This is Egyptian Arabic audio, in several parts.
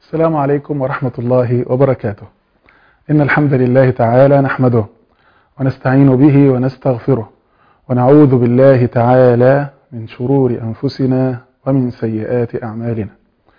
السلام عليكم ورحمة الله وبركاته إن الحمد لله تعالى نحمده ونستعين به ونستغفره ونعوذ بالله تعالى من شرور أنفسنا ومن سيئات أعمالنا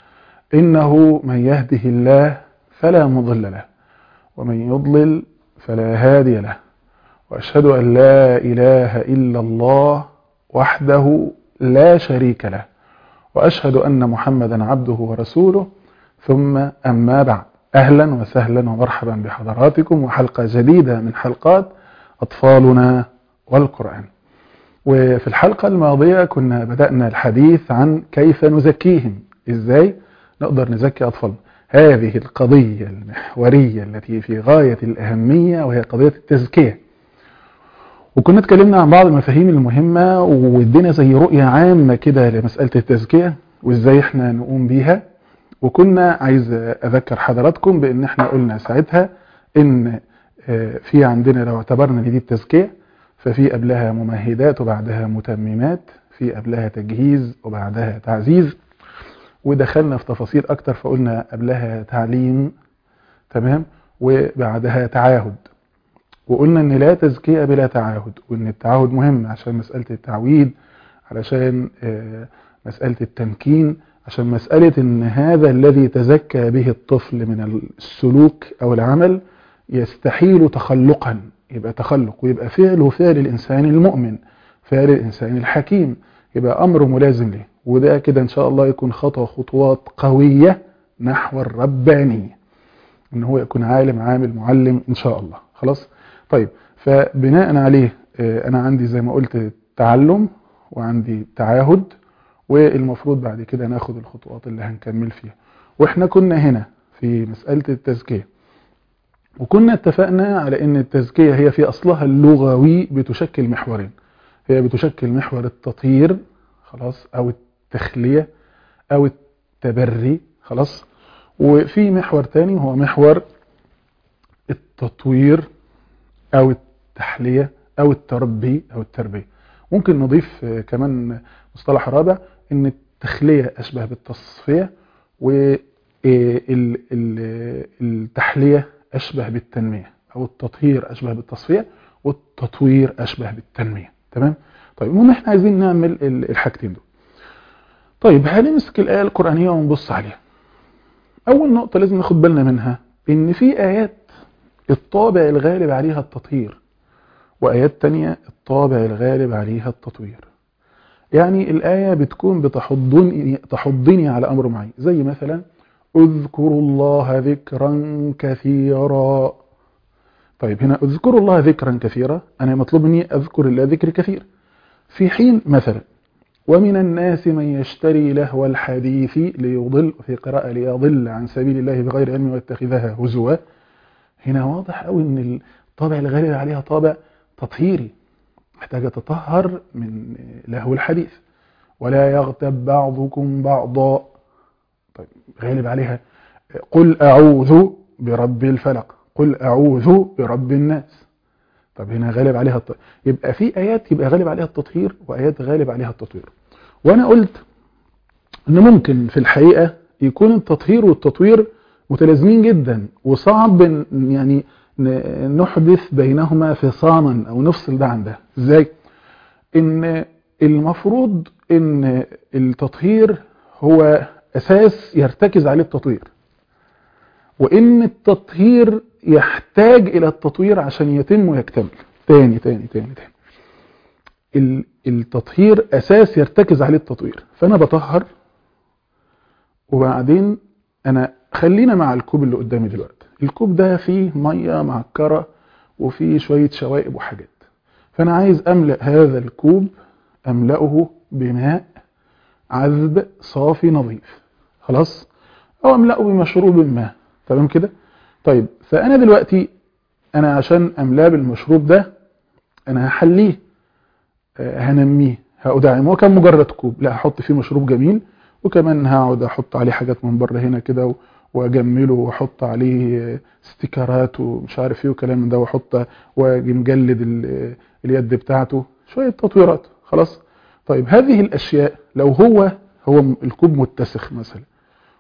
إنه من يهده الله فلا مضل له ومن يضلل فلا هادي له وأشهد أن لا إله إلا الله وحده لا شريك له وأشهد أن محمدا عبده ورسوله ثم أما بعد أهلا وسهلا ومرحبا بحضراتكم وحلقة جديدة من حلقات أطفالنا والقرآن وفي الحلقة الماضية كنا بدأنا الحديث عن كيف نزكيهم إزاي نقدر نزكي أطفالنا هذه القضية المحورية التي في غاية الأهمية وهي قضية التزكية وكنا اتكلمنا عن بعض المفاهيم المهمة وادينا زي رؤية عامة كده لمسألة التزكية وازاي احنا نقوم بيها وكنا عايز اذكر حضراتكم بان احنا قلنا ساعتها ان في عندنا لو اعتبرنا ان دي التزكية ففي قبلها ممهدات وبعدها متممات في قبلها تجهيز وبعدها تعزيز ودخلنا في تفاصيل اكتر فقلنا قبلها تعليم تمام وبعدها تعاهد وقلنا ان لا تزكية بلا تعاهد وان التعاهد مهم عشان مسألة التعويد علشان مسألة التمكين عشان مسألة ان هذا الذي تزكى به الطفل من السلوك او العمل يستحيل تخلقا يبقى تخلق ويبقى فعله فعل الانسان المؤمن فعل الانسان الحكيم يبقى امر ملازم له وده كده ان شاء الله يكون خطوة خطوات قوية نحو الربانية ان هو يكون عالم عامل معلم ان شاء الله خلاص طيب فبناء عليه انا عندي زي ما قلت تعلم وعندي تعاهد والمفروض بعد كده ناخد الخطوات اللي هنكمل فيها واحنا كنا هنا في مسألة التزكية وكنا اتفقنا على ان التزكية هي في اصلها اللغوي بتشكل محورين هي بتشكل محور التطهير خلاص او التخلية او التبري خلاص وفي محور تاني هو محور التطوير او التحلية او التربي او التربية ممكن نضيف كمان مصطلح رابع ان التخلية اشبه بالتصفية والتحلية اشبه بالتنمية او التطهير اشبه بالتصفية والتطوير اشبه بالتنمية تمام طيب المهم احنا عايزين نعمل الحاجتين دول طيب هنمسك الآية القرآنية ونبص عليها اول نقطة لازم ناخد بالنا منها ان في ايات الطابع الغالب عليها التطهير وآيات تانية الطابع الغالب عليها التطوير يعني الآية بتكون بتحضني تحضني على أمر معين زي مثلا اذكروا الله ذكرا كثيرا طيب هنا اذكروا الله ذكرا كثيرا أنا مطلوب مني أذكر الله ذكر كثير في حين مثلا ومن الناس من يشتري لهو الحديث ليضل في قراءة ليضل عن سبيل الله بغير علم ويتخذها هزوا هنا واضح قوي ان الطابع الغالب عليها طابع تطهيري محتاجة تطهر من لهو الحديث ولا يغتب بعضكم بعضا طيب غالب عليها قل أعوذ برب الفلق قل أعوذ برب الناس طب هنا غالب عليها التطهير يبقى في آيات يبقى غالب عليها التطهير وآيات غالب عليها التطوير وأنا قلت أن ممكن في الحقيقة يكون التطهير والتطوير متلازمين جدا وصعب يعني نحدث بينهما فصاما او نفصل ده عن ده ازاي ان المفروض ان التطهير هو اساس يرتكز عليه التطوير وان التطهير يحتاج الى التطوير عشان يتم ويكتمل تاني تاني تاني تاني التطهير اساس يرتكز عليه التطوير فانا بطهر وبعدين انا خلينا مع الكوب اللي قدامي دلوقتي الكوب ده فيه مية معكرة وفيه شوية شوائب وحاجات فأنا عايز أملأ هذا الكوب أملأه بماء عذب صافي نظيف خلاص أو أملأه بمشروب ما تمام كده طيب فأنا دلوقتي أنا عشان أملاه بالمشروب ده أنا هحليه هنميه هأدعمه كان مجرد كوب لا هحط فيه مشروب جميل وكمان هقعد أحط عليه حاجات من بره هنا كده واجمله واحط عليه استيكرات ومش عارف ايه وكلام من ده واحط واجي مجلد اليد بتاعته شويه تطويرات خلاص طيب هذه الاشياء لو هو هو الكوب متسخ مثلا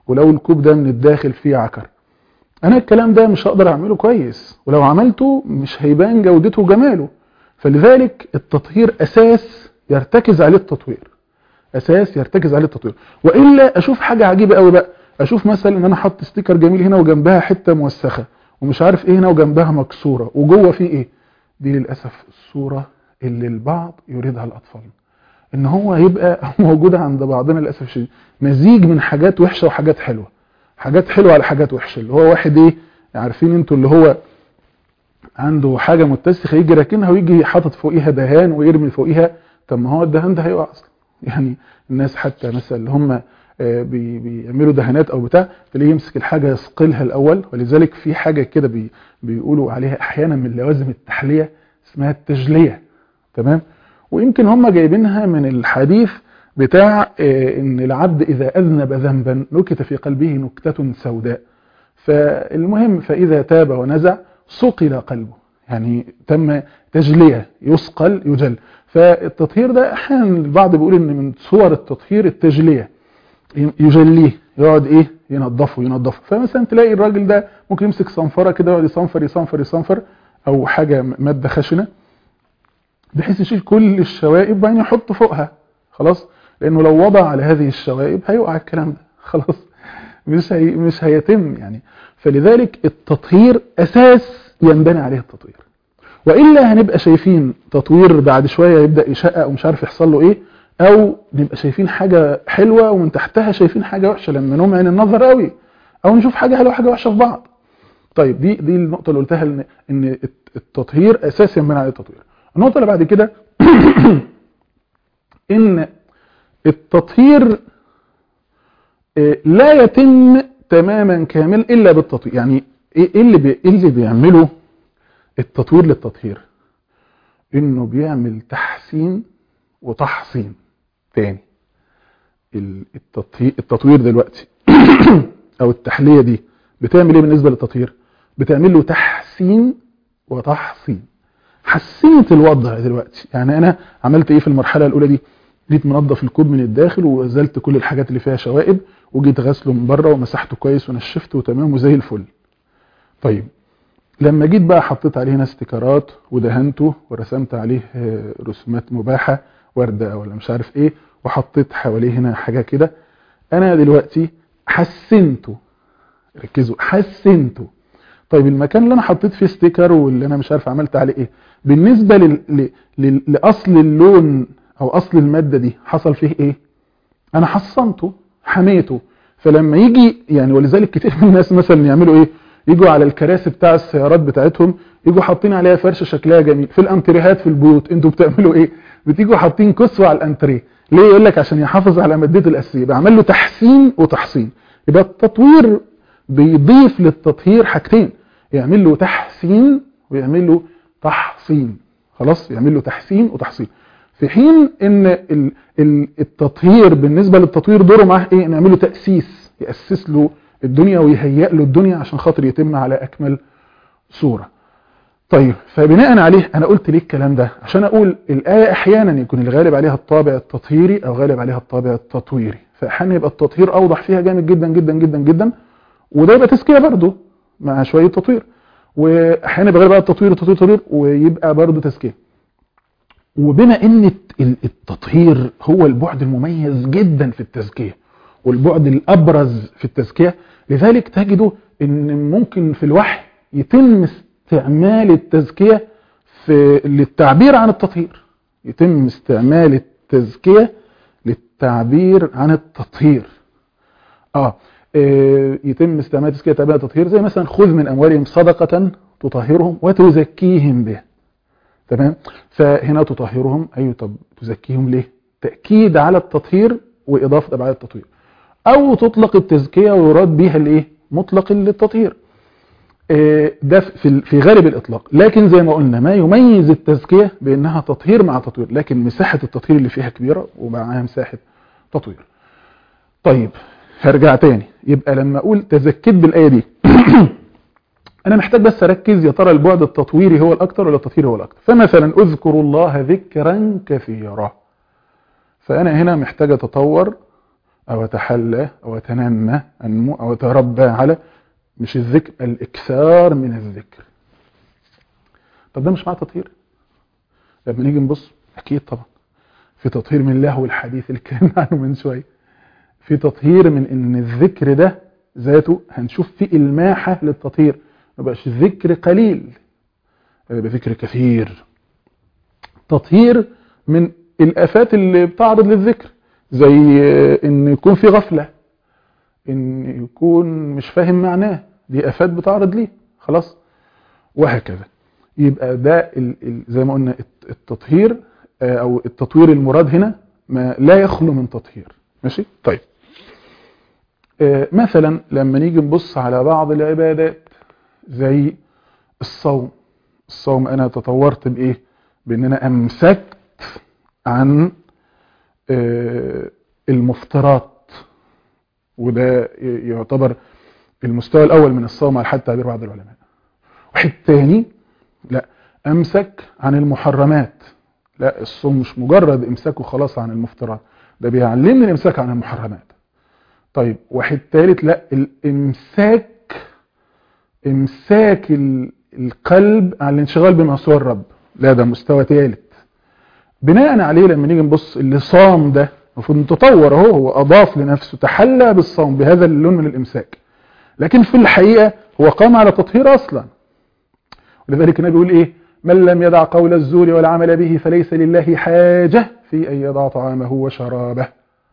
ولو الكوب ده من الداخل فيه عكر انا الكلام ده مش هقدر اعمله كويس ولو عملته مش هيبان جودته وجماله فلذلك التطهير اساس يرتكز عليه التطوير اساس يرتكز عليه التطوير والا اشوف حاجه عجيبه قوي بقى اشوف مثلا ان انا حاطط ستيكر جميل هنا وجنبها حته موسخه ومش عارف ايه هنا وجنبها مكسوره وجوه فيه ايه دي للاسف الصوره اللي البعض يريدها الاطفال ان هو يبقى موجوده عند بعضنا للاسف الشديد مزيج من حاجات وحشه وحاجات حلوه حاجات حلوه على حاجات وحشه اللي هو واحد ايه عارفين انتوا اللي هو عنده حاجه متسخه يجي راكنها ويجي حاطط فوقيها دهان ويرمي فوقيها طب ما هو الدهان ده هيقع اصلا يعني الناس حتى مثلا اللي هم بي بيعملوا دهانات او بتاع تلاقيه يمسك الحاجه يصقلها الاول ولذلك في حاجه كده بي بيقولوا عليها احيانا من لوازم التحليه اسمها التجليه تمام ويمكن هم جايبينها من الحديث بتاع ان العبد اذا اذنب ذنبا نكت في قلبه نكته سوداء فالمهم فاذا تاب ونزع صقل قلبه يعني تم تجليه يصقل يجل فالتطهير ده احيانا البعض بيقول ان من صور التطهير التجليه يجليه يقعد ايه ينظفه ينظفه فمثلا تلاقي الراجل ده ممكن يمسك صنفره كده يقعد يصنفر يصنفر يصنفر او حاجه ماده خشنه بحيث يشيل كل الشوائب وبعدين يحط فوقها خلاص لانه لو وضع على هذه الشوائب هيقع الكلام ده خلاص مش هي مش هيتم يعني فلذلك التطهير اساس ينبني عليه التطوير والا هنبقى شايفين تطوير بعد شويه يبدا يشقق ومش عارف يحصل له ايه او نبقى شايفين حاجه حلوه ومن تحتها شايفين حاجه وحشه لما نمعن النظر قوي او نشوف حاجه حلوه وحاجه وحشه في بعض طيب دي دي النقطه اللي قلتها ان ان التطهير اساس ينبني عليه التطوير النقطه اللي بعد كده ان التطهير لا يتم تماما كامل الا بالتطهير يعني ايه اللي بي إيه اللي بيعمله التطوير للتطهير انه بيعمل تحسين وتحصين تاني التطهير التطوير دلوقتي او التحليه دي بتعمل ايه بالنسبه للتطهير بتعمل له تحسين وتحصين حسنت الوضع دلوقتي يعني انا عملت ايه في المرحله الاولى دي جيت منظف الكوب من الداخل وزلت كل الحاجات اللي فيها شوائب وجيت غسله من بره ومسحته كويس ونشفته وتمام وزي الفل طيب لما جيت بقى حطيت عليه هنا استيكرات ودهنته ورسمت عليه رسومات مباحه ورده ولا مش عارف ايه وحطيت حواليه هنا حاجه كده انا دلوقتي حسنته ركزوا حسنته طيب المكان اللي انا حطيت فيه ستيكر واللي انا مش عارف عملت عليه ايه بالنسبه لل... ل... لاصل اللون او اصل الماده دي حصل فيه ايه انا حصنته حميته فلما يجي يعني ولذلك كتير من الناس مثلا يعملوا ايه يجوا على الكراسي بتاع السيارات بتاعتهم يجوا حاطين عليها فرشه شكلها جميل في الانتريهات في البيوت انتوا بتعملوا ايه بتيجوا حاطين كسوه على الانتريه ليه يقول لك عشان يحافظ على مادته الاساسيه بعمل له تحسين وتحصين يبقى التطوير بيضيف للتطهير حاجتين يعمل له تحسين ويعمل له تحصين خلاص يعمل له تحسين وتحصين في حين ان التطهير بالنسبه للتطوير دوره معاه ايه نعمل له تاسيس ياسس له الدنيا ويهيئ له الدنيا عشان خاطر يتم على اكمل صوره طيب فبناء عليه انا قلت ليه الكلام ده عشان اقول الايه احيانا يكون الغالب عليها الطابع التطهيري او غالب عليها الطابع التطويري فاحيانا يبقى التطهير اوضح فيها جامد جدا جدا جدا جدا وده يبقى تزكيه برضه مع شويه تطوير واحيانا يبقى غالب عليها التطوير التطوير التطوير ويبقى برضه تزكيه وبما ان التطهير هو البعد المميز جدا في التزكيه والبعد الابرز في التزكيه لذلك تجدوا ان ممكن في الوحي يتم استعمال التزكيه في للتعبير عن التطهير يتم استعمال التزكيه للتعبير عن التطهير اه يتم استعمال التزكيه للتعبير عن التطهير زي مثلا خذ من اموالهم صدقه تطهرهم وتزكيهم به تمام فهنا تطهرهم ايوه طب تزكيهم ليه تاكيد على التطهير واضافه ابعاد التطهير او تطلق التزكيه ويراد بها الايه مطلق للتطهير ده في في غالب الاطلاق لكن زي ما قلنا ما يميز التزكيه بانها تطهير مع تطوير لكن مساحه التطهير اللي فيها كبيره ومعاها مساحه تطوير طيب هرجع تاني يبقى لما اقول تزكيت بالايه دي انا محتاج بس اركز يا ترى البعد التطويري هو الاكثر ولا التطهيري هو الاكثر فمثلا اذكروا الله ذكرا كثيرا فانا هنا محتاج اتطور أو أتحلى أو أتنمى أنمو أو أتربى على مش الذكر الإكثار من الذكر طب ده مش مع تطهير لما نيجي نبص أكيد طبعا في تطهير من لهو الحديث اللي اتكلمنا عنه من شوية في تطهير من ان الذكر ده ذاته هنشوف فيه الماحة للتطهير ما بقاش ذكر قليل يبقى ذكر كثير تطهير من الآفات اللي بتعرض للذكر زي ان يكون في غفلة ان يكون مش فاهم معناه دي آفات بتعرض ليه خلاص وهكذا يبقى ده ال ال زي ما قلنا التطهير او التطوير المراد هنا ما لا يخلو من تطهير ماشي طيب مثلا لما نيجي نبص على بعض العبادات زي الصوم الصوم انا تطورت بايه بان انا امسكت عن المفطرات وده يعتبر المستوى الاول من الصوم على حد تعبير بعض العلماء واحد تاني لا امسك عن المحرمات لا الصوم مش مجرد امساكه خلاص عن المفطرات ده بيعلمني الامساك عن المحرمات طيب واحد ثالث لا الامساك امساك القلب عن الانشغال بما سوى الرب لا ده مستوى ثالث بناء عليه لما نيجي نبص اللي صام ده المفروض نتطور اهو هو اضاف لنفسه تحلى بالصوم بهذا اللون من الامساك لكن في الحقيقه هو قام على تطهير اصلا ولذلك النبي بيقول ايه من لم يدع قول الزور والعمل به فليس لله حاجة في أن يضع طعامه وشرابه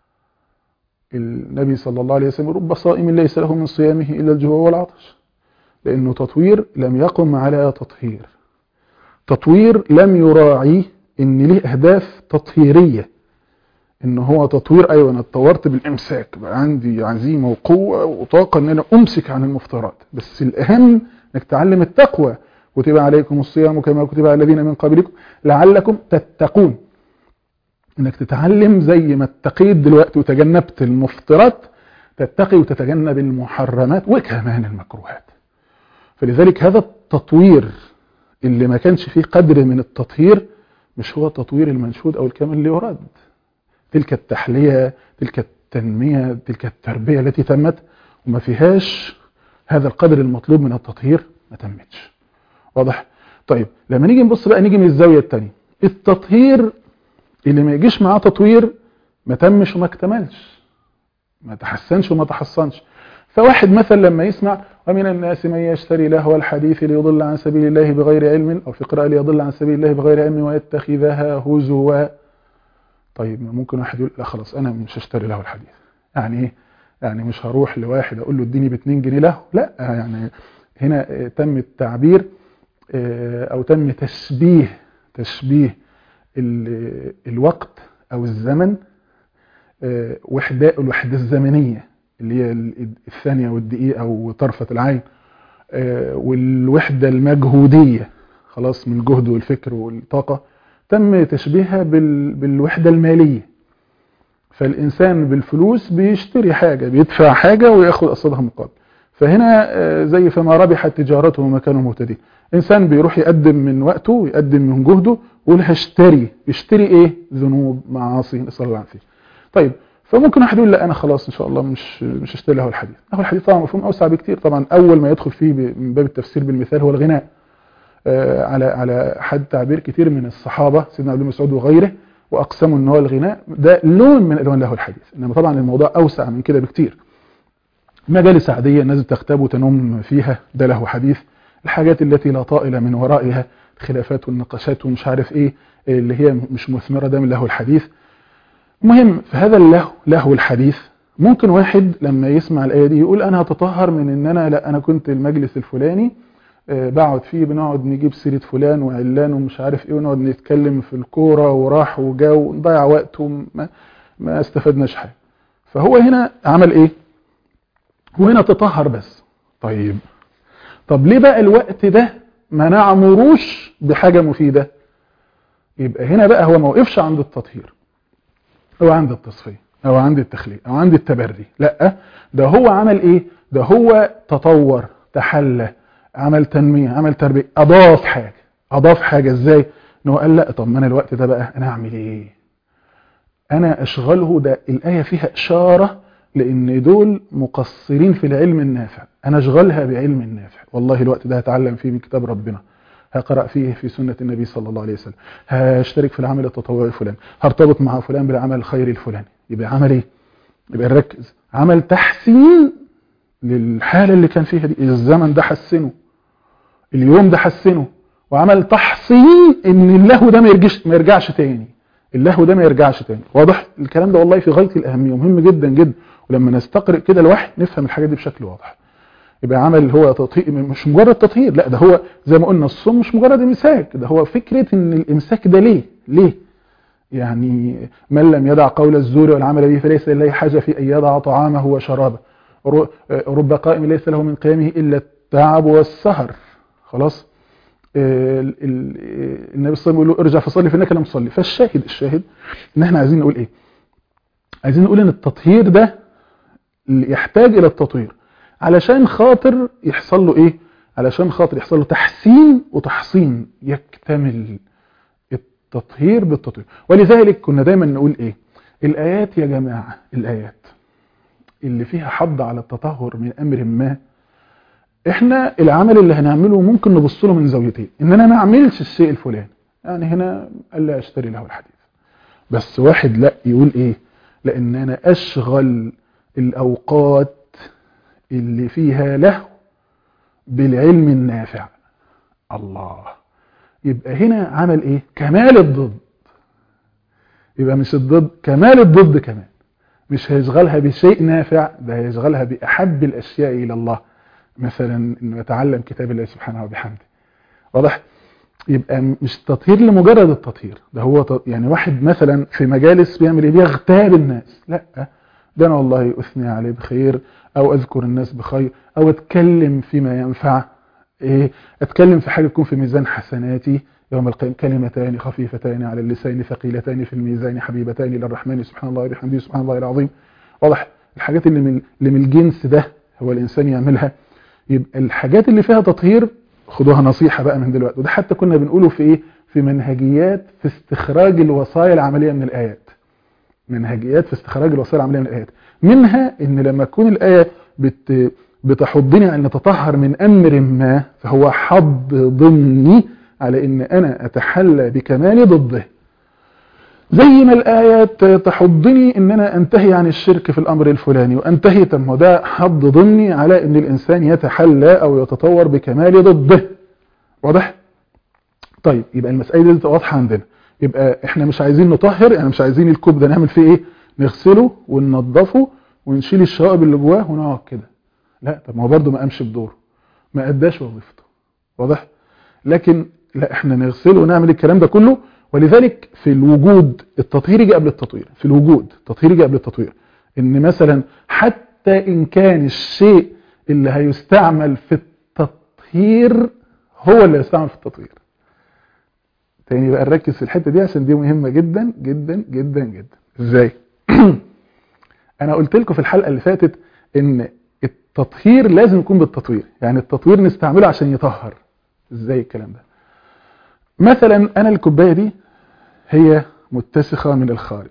النبي صلى الله عليه وسلم رب صائم ليس له من صيامه إلا الجوع والعطش لأنه تطوير لم يقم على تطهير تطوير لم يراعي ان ليه أهداف تطهيرية ان هو تطوير ايوه انا اتطورت بالامساك بقى عندي عزيمة وقوة وطاقة ان انا امسك عن المفترات بس الاهم انك تعلم التقوى كتب عليكم الصيام كما كتب على الذين من قبلكم لعلكم تتقون انك تتعلم زي ما اتقيت دلوقتي وتجنبت المفطرات تتقي وتتجنب المحرمات وكمان المكروهات فلذلك هذا التطوير اللي ما كانش فيه قدر من التطهير مش هو التطوير المنشود او الكامل اللي يراد تلك التحلية تلك التنمية تلك التربية التي تمت وما فيهاش هذا القدر المطلوب من التطهير ما تمتش واضح طيب لما نيجي نبص بقى نيجي من الزاوية التانية التطهير اللي ما يجيش معاه تطوير ما تمش وما اكتملش ما تحسنش وما تحصنش فواحد مثلا لما يسمع ومن الناس من يشتري لهو الحديث ليضل عن سبيل الله بغير علم أو في قراءة ليضل عن سبيل الله بغير علم ويتخذها هزوا طيب ممكن واحد يقول لا خلاص أنا مش هشتري له الحديث يعني ايه يعني مش هروح لواحد أقول له اديني ب 2 جنيه له لا يعني هنا تم التعبير أو تم تشبيه تشبيه الوقت أو الزمن وحدة الوحدة الزمنية اللي هي الثانية والدقيقة أو طرفة العين والوحدة المجهودية خلاص من الجهد والفكر والطاقة تم تشبيهها بالوحدة المالية فالإنسان بالفلوس بيشتري حاجة بيدفع حاجة ويأخذ قصادها مقابل فهنا زي فما ربحت تجارته وما كانوا مهتدين إنسان بيروح يقدم من وقته ويقدم من جهده ويقول هشتري يشتري إيه ذنوب معاصي نسأل الله العافية طيب فممكن واحد يقول لا انا خلاص ان شاء الله مش مش هشتري له الحديث له الحديث طبعا مفهوم اوسع بكتير طبعا اول ما يدخل فيه من باب التفسير بالمثال هو الغناء آه على على حد تعبير كتير من الصحابه سيدنا عبد مسعود وغيره واقسموا ان هو الغناء ده لون من الوان له الحديث انما طبعا الموضوع اوسع من كده بكتير مجالس عاديه الناس تغتاب وتنم فيها ده له حديث الحاجات التي لا طائل من ورائها الخلافات والنقاشات ومش عارف ايه اللي هي مش مثمره ده من له الحديث مهم في هذا اللهو لهو الحديث ممكن واحد لما يسمع الآية دي يقول أنا هتطهر من إن أنا لا أنا كنت المجلس الفلاني آه بقعد فيه بنقعد نجيب سيرة فلان وعلان ومش عارف إيه ونقعد نتكلم في الكورة وراح وجا ونضيع وقت وما ما استفدناش حاجة فهو هنا عمل إيه؟ هو هنا تطهر بس طيب طب ليه بقى الوقت ده ما نعمروش بحاجة مفيدة؟ يبقى هنا بقى هو ما وقفش عند التطهير او عند التصفية او عند التخليق او عند التبري لا ده هو عمل ايه ده هو تطور تحلى عمل تنمية عمل تربية اضاف حاجة اضاف حاجة ازاي ان هو قال لا طب ما انا الوقت ده بقى انا اعمل ايه انا اشغله ده الايه فيها اشاره لان دول مقصرين في العلم النافع انا اشغلها بعلم النافع والله الوقت ده هتعلم فيه من كتاب ربنا هقرأ فيه في سنة النبي صلى الله عليه وسلم هشترك في العمل التطوعي الفلاني هرتبط مع فلان بالعمل الخيري الفلاني يبقى عمل ايه يبقى نركز عمل تحسين للحالة اللي كان فيها دي الزمن ده حسنه اليوم ده حسنه وعمل تحصين ان اللهو ده ما يرجعش ما يرجعش تاني اللهو ده ما يرجعش تاني واضح الكلام ده والله في غايه الاهميه ومهم جدا جدا ولما نستقرئ كده الوحي نفهم الحاجات دي بشكل واضح يبقى عمل هو تطهير مش مجرد تطهير لا ده هو زي ما قلنا الصوم مش مجرد امساك ده هو فكره ان الامساك ده ليه ليه يعني من لم يدع قول الزور والعمل به فليس لله حاجه في ان يدع طعامه وشرابه رب قائم ليس له من قيامه الا التعب والسهر خلاص النبي صلى الله عليه وسلم يقول له ارجع فصلي فانك لم تصلي فالشاهد الشاهد ان احنا عايزين نقول ايه عايزين نقول ان التطهير ده يحتاج الى التطهير علشان خاطر يحصل له ايه علشان خاطر يحصل له تحسين وتحصين يكتمل التطهير بالتطهير ولذلك كنا دايما نقول ايه الايات يا جماعه الايات اللي فيها حض على التطهر من امر ما احنا العمل اللي هنعمله ممكن نبص له من زاويتين ان انا ما اعملش الشيء الفلاني يعني هنا الا اشتري له الحديث بس واحد لا يقول ايه لان انا اشغل الاوقات اللي فيها له بالعلم النافع الله يبقى هنا عمل ايه كمال الضد يبقى مش الضد كمال الضد كمان مش هيشغلها بشيء نافع ده هيشغلها بأحب الأشياء إلى الله مثلا انه يتعلم كتاب الله سبحانه وبحمده واضح يبقى مش تطهير لمجرد التطهير ده هو يعني واحد مثلا في مجالس بيعمل ايه بيغتاب الناس لا ده انا والله اثني عليه بخير او اذكر الناس بخير او اتكلم فيما ينفع ايه اتكلم في حاجه تكون في ميزان حسناتي يوم القيامة كلمتان خفيفتان على اللسان ثقيلتان في الميزان حبيبتان الى الرحمن سبحان الله وبحمده سبحان الله العظيم واضح الحاجات اللي من اللي من الجنس ده هو الانسان يعملها يبقى الحاجات اللي فيها تطهير خدوها نصيحة بقى من دلوقتي وده حتى كنا بنقوله في ايه في منهجيات في استخراج الوصايا العملية من الآيات منهجيات في استخراج الوصايا العملية من الآيات منها ان لما تكون الآية بت بتحضني ان نتطهر من امر ما فهو حض ضمني على ان انا اتحلى بكمال ضده زي ما الآيات تحضني ان انا انتهي عن الشرك في الامر الفلاني وانتهي تم ده حض ضمني على ان الانسان يتحلى او يتطور بكمال ضده واضح طيب يبقى المسألة دي واضحة عندنا يبقى احنا مش عايزين نطهر يعني مش عايزين الكوب ده نعمل فيه ايه نغسله وننضفه ونشيل الشوائب اللي جواه ونقعد كده لا طب ما هو برضه ما قامش بدوره ما اداش وظيفته واضح لكن لا احنا نغسله ونعمل الكلام ده كله ولذلك في الوجود التطهير يجي قبل التطوير في الوجود التطهير يجي قبل التطوير ان مثلا حتى ان كان الشيء اللي هيستعمل في التطهير هو اللي هيستعمل في التطهير تاني بقى نركز في الحته دي عشان دي مهمه جدا جدا جدا جدا ازاي انا قلت لكم في الحلقه اللي فاتت ان التطهير لازم يكون بالتطوير يعني التطوير نستعمله عشان يطهر ازاي الكلام ده مثلا انا الكوبايه دي هي متسخه من الخارج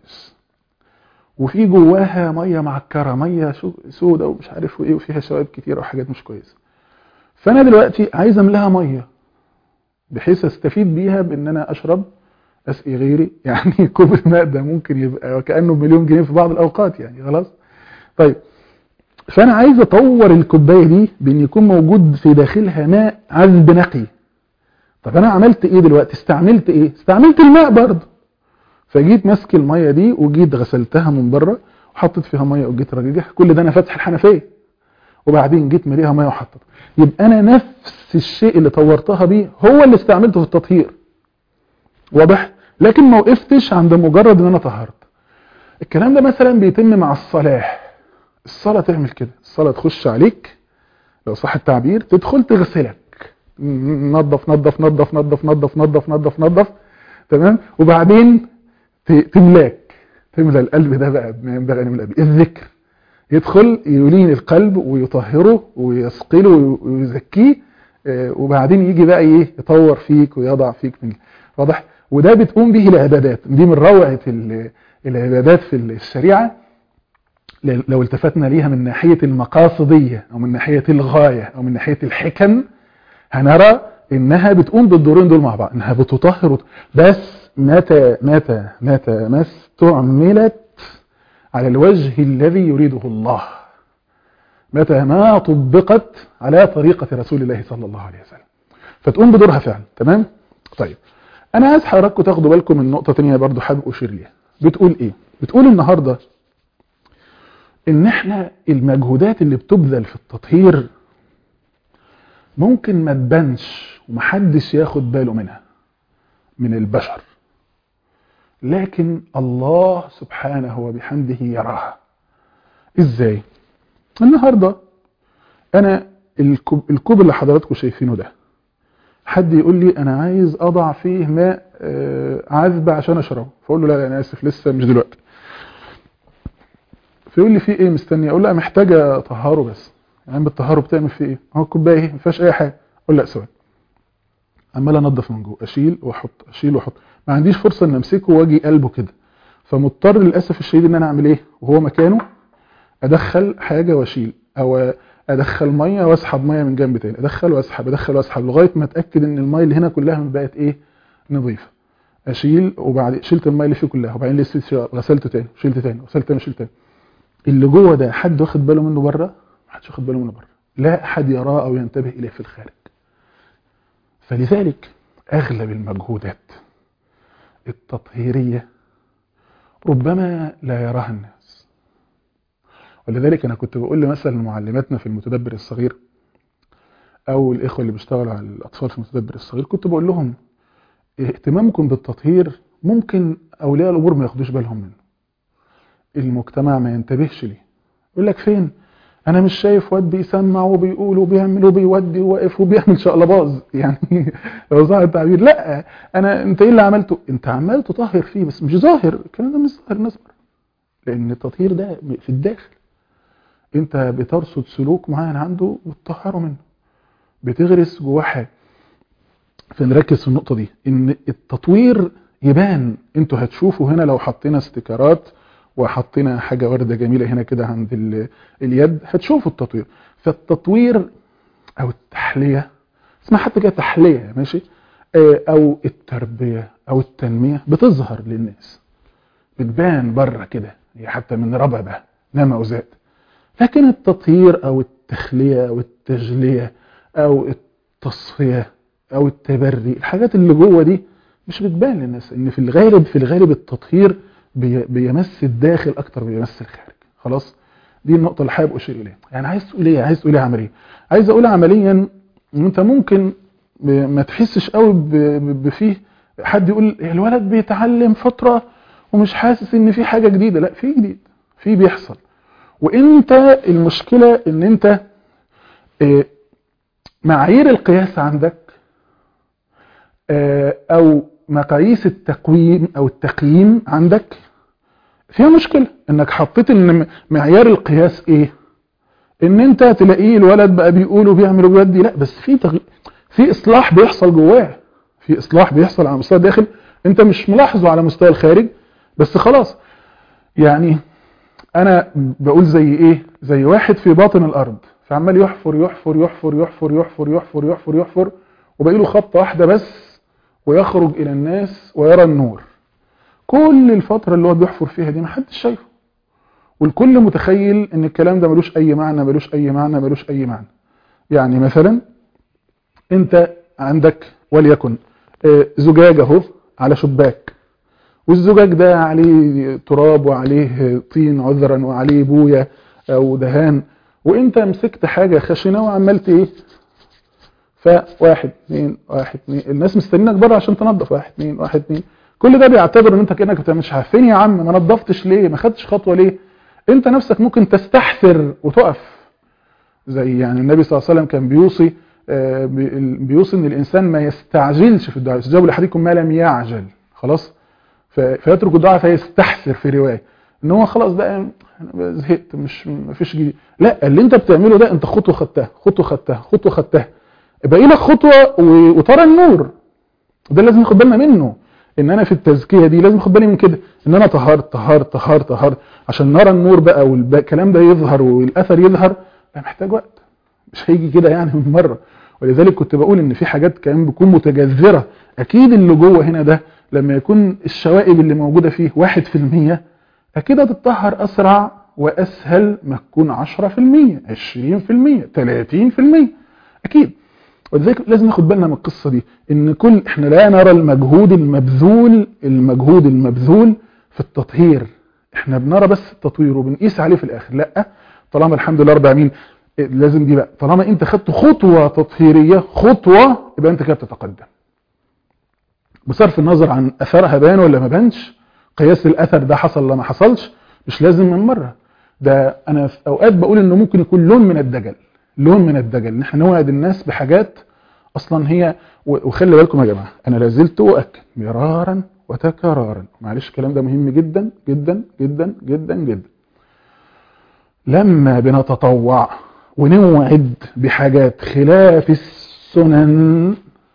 وفي جواها ميه معكره ميه سودة ومش عارف ايه وفيها شوائب كتيره وحاجات مش كويسه فانا دلوقتي عايز املاها ميه بحيث استفيد بيها بان انا اشرب اسقي غيري يعني كوب الماء ده ممكن يبقى كانه بمليون جنيه في بعض الاوقات يعني خلاص طيب فانا عايز اطور الكوبايه دي بان يكون موجود في داخلها ماء عذب نقي طب انا عملت ايه دلوقتي استعملت ايه استعملت الماء برضه فجيت ماسك الميه دي وجيت غسلتها من بره وحطيت فيها ميه وجيت راجعها كل ده انا فاتح الحنفيه وبعدين جيت مليها ميه وحطيت يبقى انا نفس الشيء اللي طورتها بيه هو اللي استعملته في التطهير واضح لكن ما وقفتش عند مجرد ان انا طهرت الكلام ده مثلا بيتم مع الصلاه الصلاه تعمل كده الصلاه تخش عليك لو صح التعبير تدخل تغسلك نظف نظف نظف نظف نظف نظف نظف نظف تمام وبعدين تملاك تملى القلب ده بقى ما ينبغي ان يملأ الذكر يدخل يلين القلب ويطهره ويثقله ويزكيه وبعدين يجي بقى ايه يطور فيك ويضع فيك من واضح وده بتقوم به العبادات دي من روعه العبادات في الشريعة لو التفتنا ليها من ناحية المقاصدية أو من ناحية الغاية أو من ناحية الحكم هنرى إنها بتقوم بالدورين دول مع بعض إنها بتطهر بس متى متى متى ما استعملت على الوجه الذي يريده الله متى ما طبقت على طريقة رسول الله صلى الله عليه وسلم فتقوم بدورها فعلا تمام طيب انا عايز حضراتكم تاخدوا بالكم من نقطة تانية برضو حابب اشير ليها بتقول ايه بتقول النهاردة ان احنا المجهودات اللي بتبذل في التطهير ممكن ما تبانش ومحدش ياخد باله منها من البشر لكن الله سبحانه وبحمده يراها ازاي النهاردة انا الكوب, الكوب اللي حضراتكم شايفينه ده حد يقول لي انا عايز اضع فيه ماء عذبة عشان اشربه فاقول له لا, لا انا اسف لسه مش دلوقتي فيقول لي في ايه مستني اقول له محتاجه اطهره بس يعني بالطهاره بتعمل فيه ايه هو الكوبايه ايه ما فيهاش اي حاجه اقول لا ثواني عمال انضف من جوه اشيل واحط اشيل واحط ما عنديش فرصه ان امسكه واجي قلبه كده فمضطر للاسف الشديد ان انا اعمل ايه وهو مكانه ادخل حاجه واشيل او ادخل ميه واسحب ميه من جنب تاني ادخل واسحب ادخل واسحب لغايه ما اتاكد ان الميه اللي هنا كلها بقت ايه نظيفه اشيل وبعد شلت الميه اللي فيه كلها وبعدين لسه غسلته تاني شلت تاني غسلت تاني شلت تاني اللي جوه ده حد واخد باله منه بره ما حدش واخد باله منه بره لا احد يراه او ينتبه اليه في الخارج فلذلك اغلب المجهودات التطهيريه ربما لا يراها الناس ولذلك انا كنت بقول مثلا لمعلماتنا في المتدبر الصغير او الاخوه اللي بيشتغلوا على الاطفال في المتدبر الصغير كنت بقول لهم اهتمامكم بالتطهير ممكن اولياء الامور ما ياخدوش بالهم منه المجتمع ما ينتبهش ليه يقول لك فين انا مش شايف واد بيسمع وبيقول وبيعمل وبيودي وواقف وبيعمل شقلباز يعني لو ظاهر التعبير لا انا انت ايه اللي عملته انت عمال تطهر فيه بس مش ظاهر الكلام ده مش ظاهر الناس بره لان التطهير ده في الداخل انت بترصد سلوك معين عنده وتطهره منه بتغرس جواه حاجه فنركز في النقطه دي ان التطوير يبان انتوا هتشوفوا هنا لو حطينا استيكرات وحطينا حاجة وردة جميلة هنا كده عند اليد هتشوفوا التطوير فالتطوير او التحلية اسمها حتى كده تحلية ماشي او التربية او التنمية بتظهر للناس بتبان بره كده هي حتى من رببة نما وزاد لكن التطهير او التخلية او التجلية او التصفية او التبري الحاجات اللي جوه دي مش بتبان للناس ان في الغالب في الغالب التطهير بيمس الداخل اكتر بيمس الخارج خلاص دي النقطه اللي حابب اشير اليها يعني عايز تقول ايه عايز تقول ايه عمليا عايز اقول عمليا ان انت ممكن ما تحسش قوي بفيه حد يقول الولد بيتعلم فتره ومش حاسس ان في حاجه جديده لا في جديد في بيحصل وانت المشكله ان انت معايير القياس عندك او مقاييس التقويم او التقييم عندك فيها مشكلة انك حطيت ان معيار القياس ايه ان انت تلاقيه الولد بقى بيقول وبيعمل وبيودي لا بس في تغ... في اصلاح بيحصل جواه في اصلاح بيحصل على مستوى الداخل انت مش ملاحظه على مستوى الخارج بس خلاص يعني انا بقول زي ايه زي واحد في باطن الارض فعمال يحفر يحفر يحفر يحفر يحفر يحفر يحفر يحفر وباقي له خطه واحده بس ويخرج الى الناس ويرى النور كل الفترة اللي هو بيحفر فيها دي محدش شايفه والكل متخيل ان الكلام ده ملوش اي معنى ملوش اي معنى ملوش اي معنى يعني مثلا انت عندك وليكن زجاج اهو على شباك والزجاج ده عليه تراب وعليه طين عذرا وعليه بوية او دهان وانت مسكت حاجة خشنة وعملت ايه فواحد اثنين واحد اثنين الناس مستنينك بره عشان تنظف واحد اثنين واحد اثنين كل ده بيعتبر ان انت كانك بتعملش حاجه فين يا عم ما نظفتش ليه ما خدتش خطوه ليه انت نفسك ممكن تستحثر وتقف زي يعني النبي صلى الله عليه وسلم كان بيوصي بيوصي ان الانسان ما يستعجلش في الدعاء استجابوا لاحدكم ما لم يعجل خلاص فيترك الدعاء فيستحثر في روايه ان هو خلاص بقى زهقت مش مفيش جديد لا اللي انت بتعمله ده انت خطوه خدتها خطوه خدتها خطوه خدتها باقي لك خطوه وترى النور ده لازم ناخد بالنا منه ان انا في التزكيه دي لازم اخد بالي من كده ان انا طهرت طهرت طهرت طهرت عشان نرى النور بقى والكلام ده يظهر والاثر يظهر ده محتاج وقت مش هيجي كده يعني من مره ولذلك كنت بقول ان في حاجات كمان بتكون متجذره اكيد اللي جوه هنا ده لما يكون الشوائب اللي موجوده فيه 1% اكيد هتتطهر اسرع واسهل ما تكون 10% 20% 30% اكيد ولذلك لازم ناخد بالنا من القصه دي ان كل احنا لا نرى المجهود المبذول المجهود المبذول في التطهير احنا بنرى بس التطوير وبنقيس عليه في الاخر لا طالما الحمد لله رب العالمين لازم دي بقى طالما انت خدت خطوه تطهيريه خطوه يبقى انت كده بتتقدم بصرف النظر عن اثرها بان ولا ما بانش قياس الاثر ده حصل ولا ما حصلش مش لازم من مره ده انا في اوقات بقول انه ممكن يكون لون من الدجل لون من الدجل ان احنا نوعد الناس بحاجات اصلا هي وخلي بالكم يا جماعه انا لازلت اؤكد مرارا وتكرارا معلش الكلام ده مهم جدا جدا جدا جدا جدا لما بنتطوع ونوعد بحاجات خلاف السنن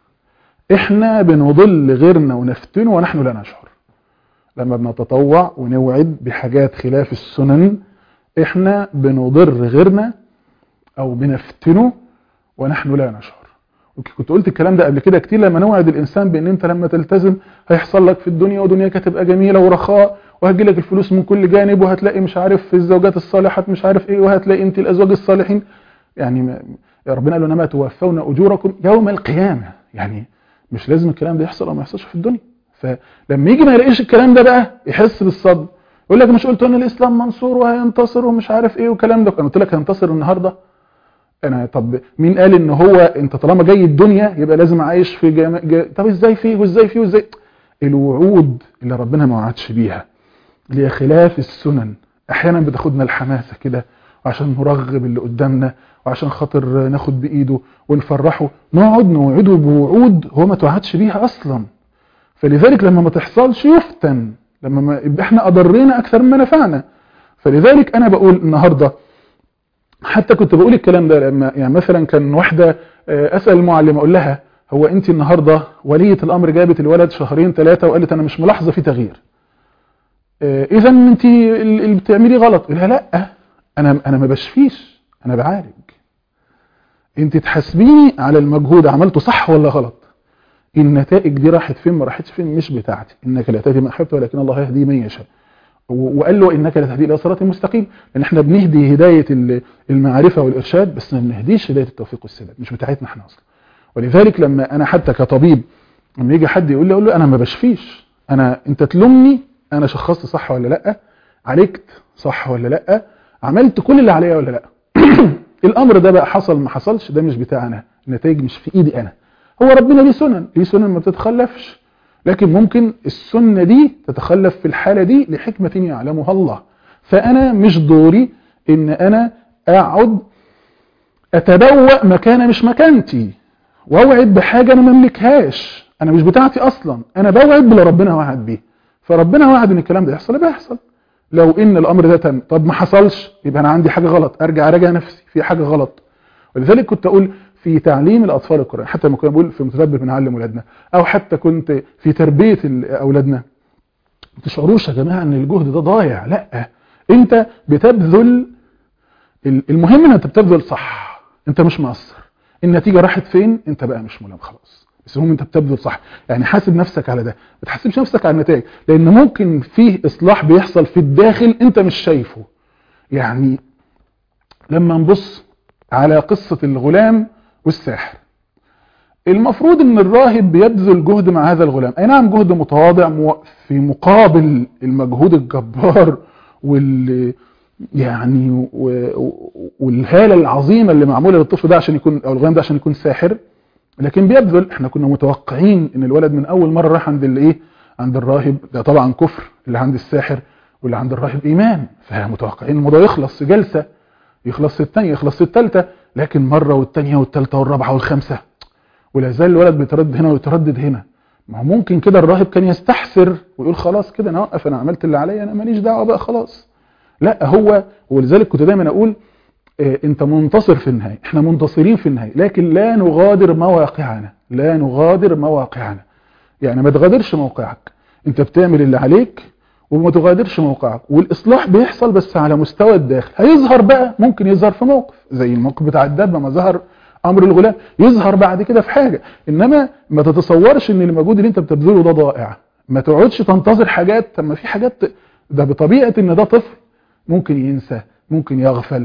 احنا بنضل غيرنا ونفتنه ونحن لا نشعر لما بنتطوع ونوعد بحاجات خلاف السنن احنا بنضر غيرنا او بنفتنه ونحن لا نشعر كنت قلت الكلام ده قبل كده كتير لما نوعد الانسان بان انت لما تلتزم هيحصل لك في الدنيا ودنياك هتبقى جميله ورخاء وهتجي لك الفلوس من كل جانب وهتلاقي مش عارف في الزوجات الصالحات مش عارف ايه وهتلاقي انت الازواج الصالحين يعني يا ربنا قال انما توفون اجوركم يوم القيامه يعني مش لازم الكلام ده يحصل او ما يحصلش في الدنيا فلما يجي ما يلاقيش الكلام ده بقى يحس بالصدمه يقول لك مش قلت ان الاسلام منصور وهينتصر ومش عارف ايه والكلام ده انا قلت لك هينتصر النهارده انا طب مين قال ان هو انت طالما جاي الدنيا يبقى لازم عايش في جام... جا... طب ازاي فيه وازاي فيه وازاي الوعود اللي ربنا ما وعدش بيها اللي هي خلاف السنن احيانا بتاخدنا الحماسه كده وعشان نرغب اللي قدامنا وعشان خاطر ناخد بايده ونفرحه نقعد نوعده بوعود هو ما توعدش بيها اصلا فلذلك لما ما تحصلش يفتن لما ما يبقى احنا اضرينا اكثر مما نفعنا فلذلك انا بقول النهارده حتى كنت بقول الكلام ده لما يعني مثلا كان واحده اسال المعلمه اقول لها هو انت النهارده وليه الامر جابت الولد شهرين ثلاثه وقالت انا مش ملاحظه في تغيير اذا انت اللي بتعملي غلط قلها لا انا انا ما بشفيش انا بعالج انت تحاسبيني على المجهود عملته صح ولا غلط النتائج دي راحت فين ما راحتش فين مش بتاعتي انك لا تهدي من احببت ولكن الله يهدي من يشاء وقال له انك لا تهدي الى صراط مستقيم لان احنا بنهدي هدايه المعرفه والارشاد بس ما بنهديش هدايه التوفيق والسداد مش بتاعتنا احنا اصلا ولذلك لما انا حتى كطبيب لما يجي حد يقول لي اقول له انا ما بشفيش انا انت تلومني انا شخصت صح ولا لا عالجت صح ولا لا عملت كل اللي عليا ولا لا الامر ده بقى حصل ما حصلش ده مش بتاعنا النتائج مش في ايدي انا هو ربنا ليه سنن ليه سنن ما بتتخلفش لكن ممكن السنة دي تتخلف في الحالة دي لحكمة يعلمها الله فأنا مش دوري إن أنا أقعد أتبوأ مكان مش مكانتي وأوعد بحاجة أنا ما أملكهاش أنا مش بتاعتي أصلا أنا بوعد باللي ربنا وعد بيه فربنا وعد إن الكلام ده يحصل يبقى يحصل لو إن الأمر ده تم طب ما حصلش يبقى أنا عندي حاجة غلط أرجع أراجع نفسي في حاجة غلط ولذلك كنت أقول في تعليم الأطفال القرآن حتى لما كنا بقول في متدبر بنعلم أولادنا أو حتى كنت في تربية أولادنا ما تشعروش يا جماعة أن الجهد ده ضايع لا أنت بتبذل المهم أن أنت بتبذل صح أنت مش مقصر النتيجة راحت فين أنت بقى مش ملام خلاص بس المهم أنت بتبذل صح يعني حاسب نفسك على ده ما تحاسبش نفسك على النتائج لأن ممكن فيه إصلاح بيحصل في الداخل أنت مش شايفه يعني لما نبص على قصة الغلام والساحر المفروض ان الراهب بيبذل جهد مع هذا الغلام اي نعم جهد متواضع في مقابل المجهود الجبار وال يعني والهاله العظيمه اللي معموله للطفل ده عشان يكون او الغلام ده عشان يكون ساحر لكن بيبذل احنا كنا متوقعين ان الولد من اول مره راح عند الايه عند الراهب ده طبعا كفر اللي عند الساحر واللي عند الراهب ايمان فمتوقعين الموضوع يخلص في جلسه يخلص في الثانيه يخلص في الثالثه لكن مرة والتانية والتالتة والرابعة والخامسة ولا زال الولد بيتردد هنا ويتردد هنا ما هو ممكن كده الراهب كان يستحسر ويقول خلاص كده انا اوقف انا عملت اللي عليا انا ماليش دعوه بقى خلاص لا هو ولذلك كنت دايما اقول اه انت منتصر في النهايه احنا منتصرين في النهايه لكن لا نغادر مواقعنا لا نغادر مواقعنا يعني ما تغادرش موقعك انت بتعمل اللي عليك وما تغادرش موقعك والاصلاح بيحصل بس على مستوى الداخل هيظهر بقى ممكن يظهر في موقف زي الموقف بتاع الدابه ما ظهر امر الغلام يظهر بعد كده في حاجه انما ما تتصورش ان المجهود اللي انت بتبذله ده ضائع ما تقعدش تنتظر حاجات طب ما في حاجات ده بطبيعه ان ده طفل ممكن ينسى ممكن يغفل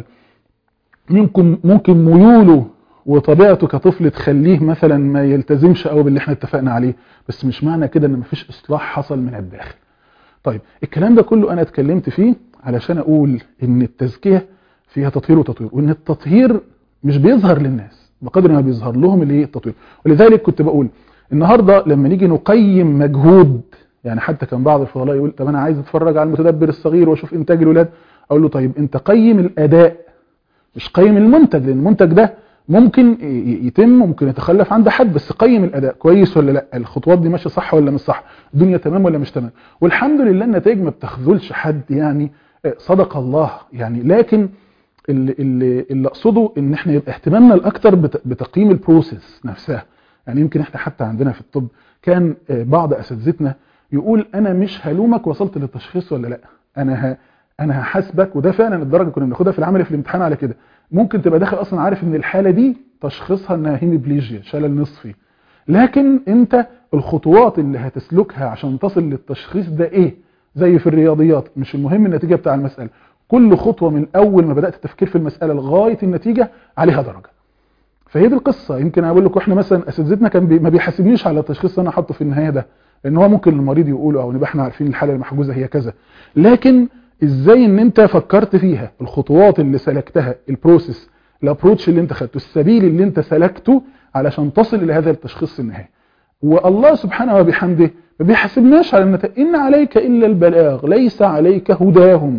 ممكن ممكن ميوله وطبيعته كطفل تخليه مثلا ما يلتزمش قوي باللي احنا اتفقنا عليه بس مش معنى كده ان مفيش اصلاح حصل من الداخل طيب الكلام ده كله انا اتكلمت فيه علشان اقول ان التزكيه فيها تطهير وتطوير وان التطهير مش بيظهر للناس بقدر ما بيظهر لهم الايه التطوير ولذلك كنت بقول النهارده لما نيجي نقيم مجهود يعني حتى كان بعض الفضلاء يقول طب انا عايز اتفرج على المتدبر الصغير واشوف انتاج الولاد اقول له طيب انت قيم الاداء مش قيم المنتج لان المنتج ده ممكن يتم ممكن يتخلف عند حد بس قيم الاداء كويس ولا لا الخطوات دي ماشيه صح ولا مش صح الدنيا تمام ولا مش تمام والحمد لله النتائج ما بتخذلش حد يعني صدق الله يعني لكن اللي, اللي, اللي اقصده ان احنا يبقى اهتمامنا الاكتر بتقييم البروسيس نفسها يعني يمكن احنا حتى عندنا في الطب كان بعض اساتذتنا يقول انا مش هلومك وصلت للتشخيص ولا لا انا ه... انا هحاسبك وده فعلا الدرجه كنا بناخدها في العمل في الامتحان على كده ممكن تبقى داخل اصلا عارف ان الحاله دي تشخيصها انها هيميبليجيا شلل نصفي لكن انت الخطوات اللي هتسلكها عشان تصل للتشخيص ده ايه زي في الرياضيات مش المهم النتيجه بتاع المساله كل خطوه من اول ما بدات التفكير في المساله لغايه النتيجه عليها درجه فهي دي القصه يمكن اقول لكم احنا مثلا اساتذتنا كان بي ما بيحاسبنيش على التشخيص اللي انا حاطه في النهايه ده لان هو ممكن المريض يقوله او نبقى احنا عارفين الحاله المحجوزه هي كذا لكن ازاي ان انت فكرت فيها الخطوات اللي سلكتها البروسيس الابروتش اللي انت خدته السبيل اللي انت سلكته علشان تصل الى هذا التشخيص النهائي والله سبحانه وبحمده ما بيحاسبناش على النتائج ان عليك الا البلاغ ليس عليك هداهم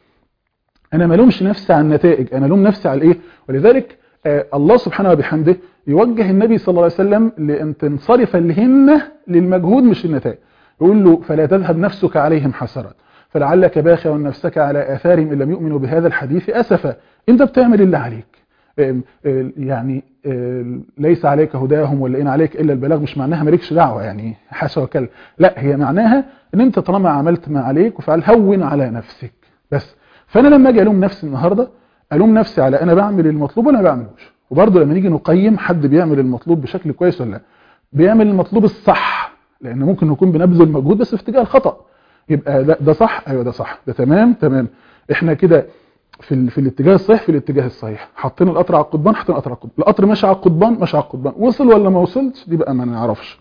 انا ما لومش نفسي على النتائج انا لوم نفسي على ايه ولذلك آه الله سبحانه وبحمده يوجه النبي صلى الله عليه وسلم لان تنصرف الهمه للمجهود مش النتائج يقول له فلا تذهب نفسك عليهم حسرات فلعلك باخع نفسك على آثارهم إن لم يؤمنوا بهذا الحديث أسفا أنت بتعمل اللي عليك يعني ليس عليك هداهم ولا إن عليك إلا البلاغ مش معناها مالكش دعوة يعني حاشا وكلا لا هي معناها أن أنت طالما عملت ما عليك وفعل هون على نفسك بس فأنا لما أجي ألوم نفسي النهاردة ألوم نفسي على أنا بعمل المطلوب وأنا ما بعملوش وبرضه لما نيجي نقيم حد بيعمل المطلوب بشكل كويس ولا لا بيعمل المطلوب الصح لأن ممكن نكون بنبذل مجهود بس في اتجاه الخطأ يبقى ده, ده صح ايوه ده صح ده تمام تمام احنا كده في في الاتجاه الصحيح في الاتجاه الصحيح حاطين القطر على القضبان حاطين القطر على القضبان القطر ماشي على القضبان ماشي على القضبان وصل ولا ما وصلش دي بقى ما نعرفش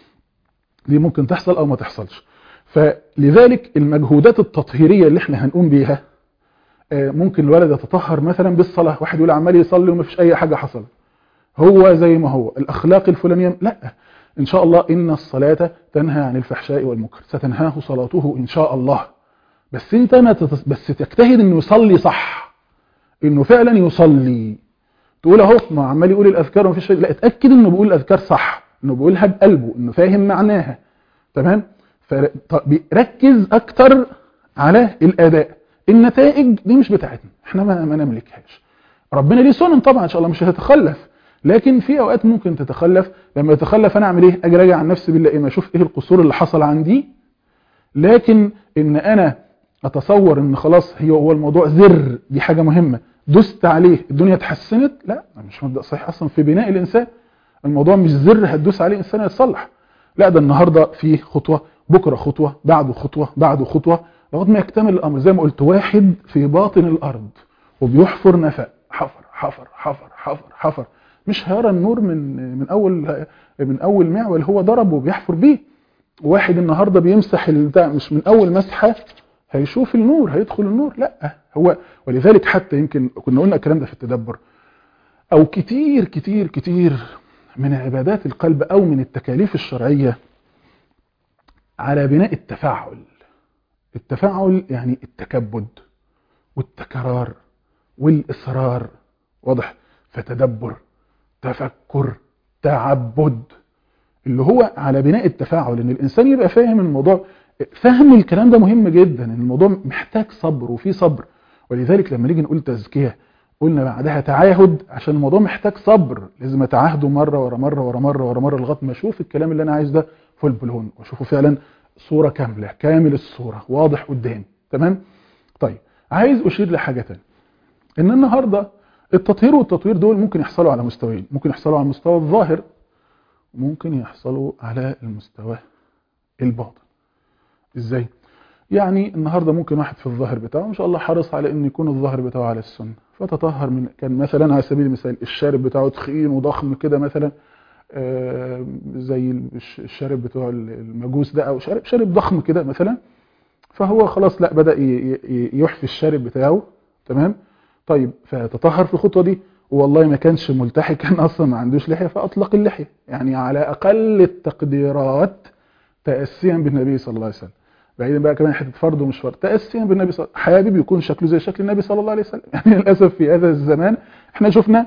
دي ممكن تحصل او ما تحصلش فلذلك المجهودات التطهيريه اللي احنا هنقوم بيها ممكن الولد يتطهر مثلا بالصلاه واحد يقول عمال يصلي وما فيش اي حاجه حصلت هو زي ما هو الاخلاق الفلانيه لا إن شاء الله إن الصلاة تنهى عن الفحشاء والمنكر ستنهاه صلاته إن شاء الله بس أنت ما تتص... بس تجتهد إنه يصلي صح إنه فعلا يصلي تقول أهو ما عمال يقول الأذكار ومفيش شيء لا اتأكد إنه بيقول الأذكار صح إنه بيقولها بقلبه إنه فاهم معناها تمام فركز أكتر على الأداء النتائج دي مش بتاعتنا احنا ما, ما نملكهاش ربنا ليه سنن طبعا ان شاء الله مش هتتخلف لكن في اوقات ممكن تتخلف لما يتخلف انا اعمل ايه اجي راجع عن نفسي بالله ايه ما اشوف ايه القصور اللي حصل عندي لكن ان انا اتصور ان خلاص هي هو الموضوع زر دي حاجه مهمه دست عليه الدنيا اتحسنت لا مش مبدا صحيح اصلا في بناء الانسان الموضوع مش زر هتدوس عليه انسان يتصلح لا ده النهارده في خطوه بكره خطوه بعده خطوه بعده خطوه لغايه ما يكتمل الامر زي ما قلت واحد في باطن الارض وبيحفر نفق حفر حفر حفر حفر حفر مش هيرى النور من من اول من اول معول هو ضربه وبيحفر بيه واحد النهارده بيمسح البتاع مش من اول مسحه هيشوف النور هيدخل النور لا هو ولذلك حتى يمكن كنا قلنا الكلام ده في التدبر او كتير كتير كتير من عبادات القلب او من التكاليف الشرعيه على بناء التفاعل التفاعل يعني التكبد والتكرار والاصرار واضح فتدبر تفكر تعبد اللي هو على بناء التفاعل ان الانسان يبقى فاهم الموضوع فهم الكلام ده مهم جدا ان الموضوع محتاج صبر وفي صبر ولذلك لما نيجي نقول تزكيه قلنا بعدها تعاهد عشان الموضوع محتاج صبر لازم اتعاهده مره ورا مره ورا مره ورا مره لغايه ما اشوف الكلام اللي انا عايز ده فول بلون واشوفه فعلا صوره كامله كامل الصوره واضح قدامي تمام طيب عايز اشير لحاجه ثانيه ان النهارده التطهير والتطوير دول ممكن يحصلوا على مستويين ممكن يحصلوا على المستوى الظاهر ممكن يحصلوا على المستوى الباطن ازاي يعني النهارده ممكن واحد في الظاهر بتاعه ما شاء الله حرص على ان يكون الظاهر بتاعه على السنه فتطهر من كان مثلا على سبيل المثال الشارب بتاعه تخين وضخم كده مثلا آه زي الشارب بتاع المجوس ده او شارب شارب ضخم كده مثلا فهو خلاص لا بدا يحفي الشارب بتاعه تمام طيب فتطهر في الخطوه دي والله ما كانش ملتحي كان اصلا ما عندوش لحيه فاطلق اللحيه يعني على اقل التقديرات تاسيا بالنبي صلى الله عليه وسلم بعيدا بقى كمان حته فرض ومش فرض تاسيا بالنبي صلى الله عليه وسلم حابب يكون شكله زي شكل النبي صلى الله عليه وسلم يعني للاسف في هذا الزمان احنا شفنا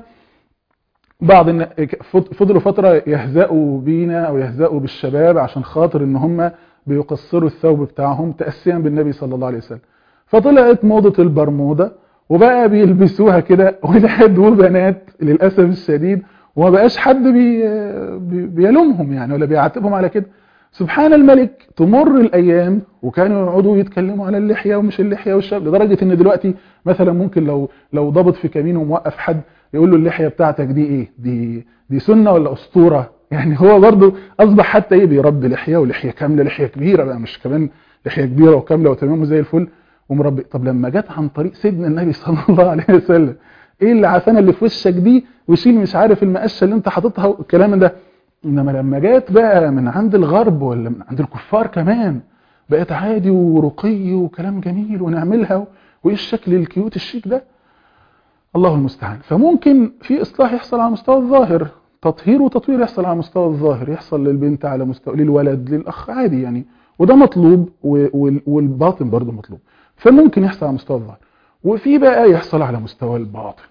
بعض فضلوا فتره يهزأوا بينا او يهزأوا بالشباب عشان خاطر ان هم بيقصروا الثوب بتاعهم تاسيا بالنبي صلى الله عليه وسلم فطلعت موضه البرموده وبقى بيلبسوها كده ولاد وبنات للاسف الشديد وما بقاش حد بي بيلومهم يعني ولا بيعاتبهم على كده سبحان الملك تمر الايام وكانوا يقعدوا يتكلموا على اللحيه ومش اللحيه والشاب لدرجه ان دلوقتي مثلا ممكن لو لو ضابط في كمين وموقف حد يقول له اللحيه بتاعتك دي ايه دي دي سنه ولا اسطوره يعني هو برضه اصبح حتى ايه بيربي لحيه ولحيه كامله لحيه كبيره بقى مش كمان لحيه كبيره وكامله وتمام وزي الفل ومربي طب لما جت عن طريق سيدنا النبي صلى الله عليه وسلم ايه اللي عفانه اللي في وشك دي وشيل مش عارف المقشه اللي انت حاططها والكلام ده انما لما جت بقى من عند الغرب ولا من عند الكفار كمان بقت عادي ورقي وكلام جميل ونعملها وايه الشكل الكيوت الشيك ده الله المستعان فممكن في اصلاح يحصل على مستوى الظاهر تطهير وتطوير يحصل على مستوى الظاهر يحصل للبنت على مستوى للولد للاخ عادي يعني وده مطلوب والباطن برضه مطلوب فممكن يحصل على مستوى الظاهر وفي بقى يحصل على مستوى الباطن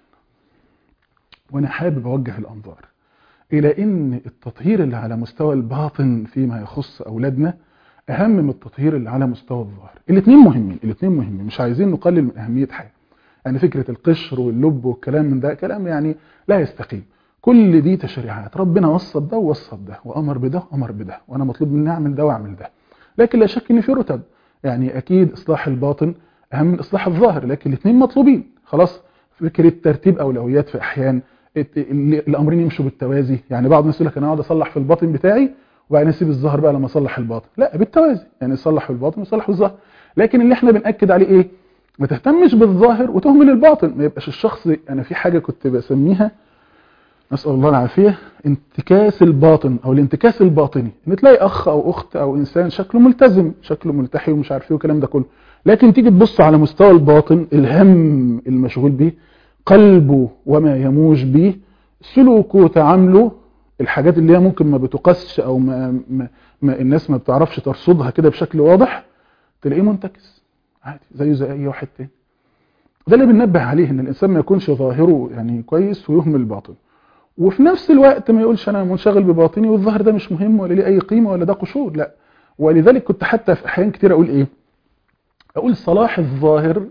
وانا حابب اوجه الانظار الى ان التطهير اللي على مستوى الباطن فيما يخص اولادنا اهم من التطهير اللي على مستوى الظاهر الاثنين مهمين الاثنين مهمين مش عايزين نقلل من اهميه حاجه يعني فكره القشر واللب والكلام من ده كلام يعني لا يستقيم كل دي تشريعات ربنا وصف ده ووصف ده وامر بده وامر بده وانا مطلوب مني اعمل ده واعمل ده لكن لا شك ان في رتب يعني اكيد اصلاح الباطن اهم من اصلاح الظاهر لكن الاثنين مطلوبين خلاص فكره ترتيب اولويات في احيان الامرين يمشوا بالتوازي يعني بعض الناس يقول لك انا اقعد اصلح في الباطن بتاعي وبعدين اسيب الظاهر بقى لما اصلح الباطن لا بالتوازي يعني اصلح في الباطن وصلح في الظاهر لكن اللي احنا بناكد عليه ايه ما تهتمش بالظاهر وتهمل الباطن ما يبقاش الشخص انا في حاجه كنت بسميها نسال الله العافيه انتكاس الباطن او الانتكاس الباطني ان تلاقي اخ او اخت او انسان شكله ملتزم شكله ملتحي ومش عارف ايه والكلام ده كله لكن تيجي تبص على مستوى الباطن الهم المشغول به قلبه وما يموج به سلوكه وتعامله الحاجات اللي هي ممكن ما بتقاسش او ما, ما, ما الناس ما بتعرفش ترصدها كده بشكل واضح تلاقيه منتكس عادي زيه زي اي واحد تاني ده اللي بننبه عليه ان الانسان ما يكونش ظاهره يعني كويس ويهمل باطنه وفي نفس الوقت ما يقولش انا منشغل بباطني والظاهر ده مش مهم ولا ليه اي قيمه ولا ده قشور لا ولذلك كنت حتى في احيان كتير اقول ايه اقول صلاح الظاهر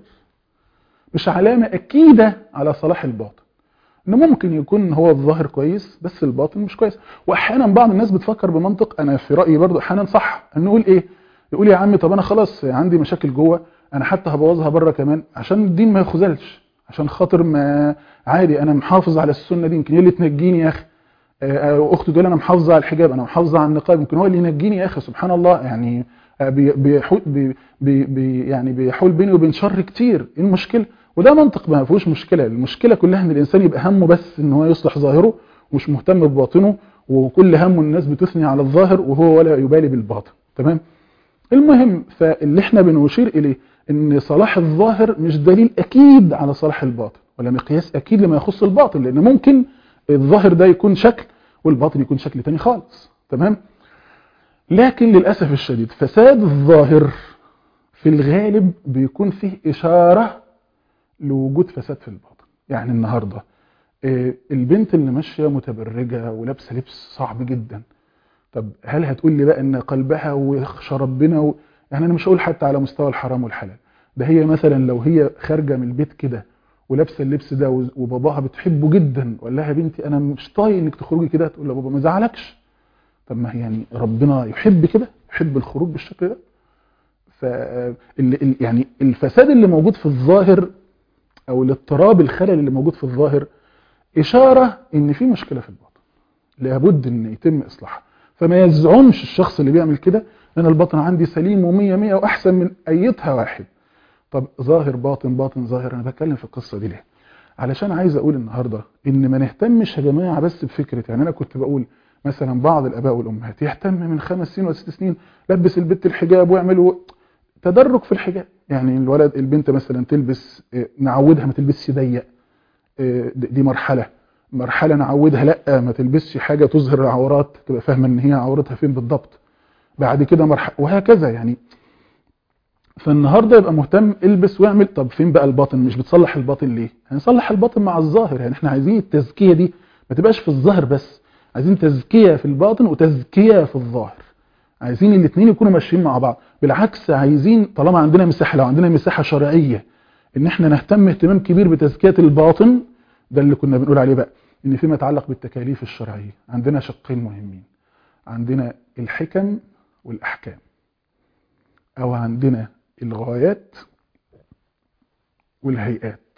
مش علامه اكيده على صلاح الباطن ان ممكن يكون هو الظاهر كويس بس الباطن مش كويس واحيانا بعض الناس بتفكر بمنطق انا في رايي برضو احيانا صح ان نقول ايه يقول يا عمي طب انا خلاص عندي مشاكل جوه انا حتى هبوظها بره كمان عشان الدين ما يخذلش عشان خاطر ما عادي انا محافظ على السنه دي يمكن هي اللي تنجيني يا اخي اختي تقول انا محافظه على الحجاب انا محافظه على النقاب يمكن هو اللي ينجيني يا اخي سبحان الله يعني بيحول بي بي يعني بيحول بيني وبين شر كتير ايه المشكله وده منطق ما فيهوش مشكله المشكله كلها ان الانسان يبقى همه بس ان هو يصلح ظاهره ومش مهتم بباطنه وكل همه الناس بتثني على الظاهر وهو ولا يبالي بالباطن تمام المهم فاللي احنا بنشير اليه ان صلاح الظاهر مش دليل اكيد على صلاح الباطن ولا مقياس اكيد لما يخص الباطن لان ممكن الظاهر ده يكون شكل والباطن يكون شكل تاني خالص تمام لكن للاسف الشديد فساد الظاهر في الغالب بيكون فيه اشاره لوجود فساد في الباطن يعني النهارده البنت اللي ماشيه متبرجه ولابسه لبس صعب جدا طب هل هتقول لي بقى ان قلبها ويخشى ربنا و... يعني انا مش هقول حتى على مستوى الحرام والحلال ده هي مثلا لو هي خارجه من البيت كده ولابسه اللبس ده وباباها بتحبه جدا وقال لها يا بنتي انا مش طايق انك تخرجي كده تقول له بابا ما زعلكش طب ما يعني ربنا يحب كده يحب الخروج بالشكل ده ف يعني الفساد اللي موجود في الظاهر او الاضطراب الخلل اللي موجود في الظاهر اشاره ان في مشكله في الباطن لابد ان يتم اصلاحها فما يزعمش الشخص اللي بيعمل كده انا الباطن عندي سليم ومية مية واحسن من ايتها واحد طب ظاهر باطن باطن ظاهر انا بتكلم في القصه دي ليه علشان عايز اقول النهارده ان ما نهتمش يا جماعه بس بفكره يعني انا كنت بقول مثلا بعض الاباء والامهات يهتم من خمس سنين ولا ست سنين لبس البنت الحجاب واعمل و... تدرج في الحجاب يعني الولد البنت مثلا تلبس نعودها ما تلبسش ضيق دي مرحله مرحله نعودها لا ما تلبسش حاجه تظهر العورات تبقى فاهمه ان هي عورتها فين بالضبط بعد كده مرحله وهكذا يعني فالنهارده يبقى مهتم البس واعمل طب فين بقى الباطن مش بتصلح الباطن ليه هنصلح الباطن مع الظاهر يعني احنا عايزين التزكيه دي ما تبقاش في الظاهر بس عايزين تزكيه في الباطن وتزكيه في الظاهر عايزين الاثنين يكونوا ماشيين مع بعض بالعكس عايزين طالما عندنا مساحه لو عندنا مساحه شرعيه ان احنا نهتم اهتمام كبير بتزكيه الباطن ده اللي كنا بنقول عليه بقى ان فيما يتعلق بالتكاليف الشرعيه عندنا شقين مهمين عندنا الحكم والاحكام او عندنا الغايات والهيئات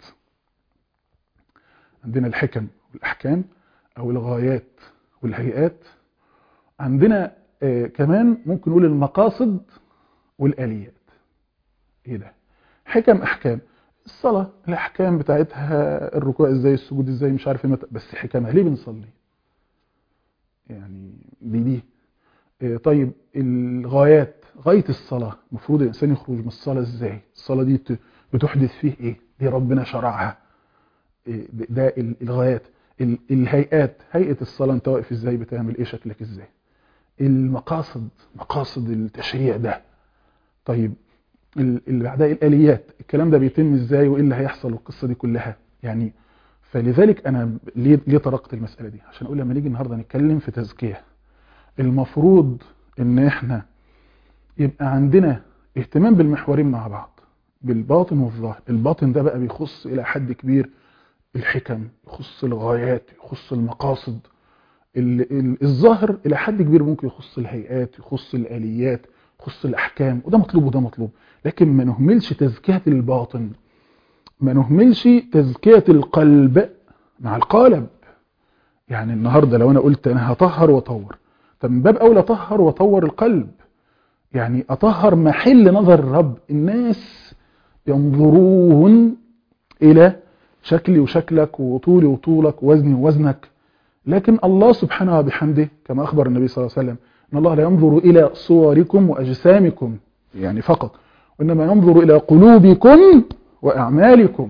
عندنا الحكم والاحكام او الغايات والهيئات عندنا آه كمان ممكن نقول المقاصد والاليات ايه ده حكم احكام الصلاه الاحكام بتاعتها الركوع ازاي السجود ازاي مش عارف متى بس حكمها ليه بنصلي يعني دي دي آه طيب الغايات غايه الصلاه المفروض الانسان يخرج من الصلاه ازاي الصلاه دي بتحدث فيه ايه دي ربنا شرعها إيه ده الغايات الهيئات هيئه الصلاه انت واقف ازاي بتعمل ايه شكلك ازاي المقاصد مقاصد التشريع ده طيب اللي بعدها الاليات الكلام ده بيتم ازاي وايه اللي هيحصل والقصه دي كلها يعني فلذلك انا ليه ليه طرقت المساله دي عشان اقول لما نيجي النهارده نتكلم في تزكيه المفروض ان احنا يبقى عندنا اهتمام بالمحورين مع بعض بالباطن والظاهر الباطن ده بقى بيخص الى حد كبير الحكم يخص الغايات يخص المقاصد الظاهر الى حد كبير ممكن يخص الهيئات يخص الاليات يخص الاحكام وده مطلوب وده مطلوب لكن ما نهملش تزكيه الباطن ما نهملش تزكيه القلب مع القالب يعني النهارده لو انا قلت انا هطهر واطور طب من باب اولى اطهر واطور القلب يعني اطهر محل نظر الرب الناس ينظرون الى شكلي وشكلك وطولي وطولك ووزني ووزنك لكن الله سبحانه وبحمده كما اخبر النبي صلى الله عليه وسلم ان الله لا ينظر الى صوركم واجسامكم يعني فقط وانما ينظر الى قلوبكم واعمالكم